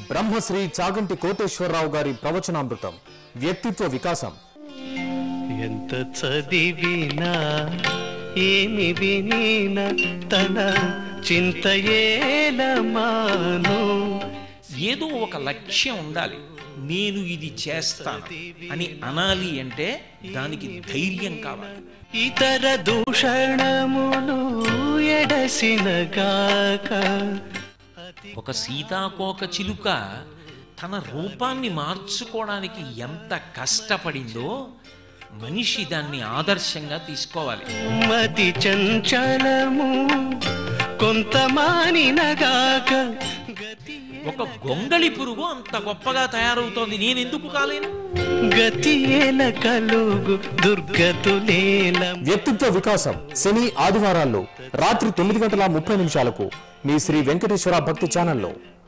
బ్రహ్మశ్రీ చాగంటి కోటేశ్వరరావు గారి ప్రవచనామృతం వ్యక్తిత్వ వికాసం ఎంత చదివినా ఏమి వినినా తన చింతయేలమాను ఏదో ఒక లక్ష్యం ఉండాలి నేను ఇది చేస్తాను అని అనాలి అంటే దానికి ధైర్యం కావాలి ఇతర దూషణములు ఎడసిన గాక ఒక సీతాకోక చిలుక తన రూపాన్ని మార్చుకోవడానికి ఎంత కష్టపడిందో మనిషి దాన్ని ఆదర్శంగా తీసుకోవాలి మతి చంచలము కొంత మానినగాక గతి ఒక గొంగళి పురుగు అంత గొప్పగా తయారవుతోంది నేను ఎందుకు కాలేను గతి ఎల కలుగు దుర్గతులేల వ్యక్తిత్వ వికాసం శని ఆదివారాల్లో రాత్రి తొమ్మిది గంటల ముప్పై నిమిషాలకు మీ శ్రీ వెంకటేశ్వర భక్తి ఛానల్లో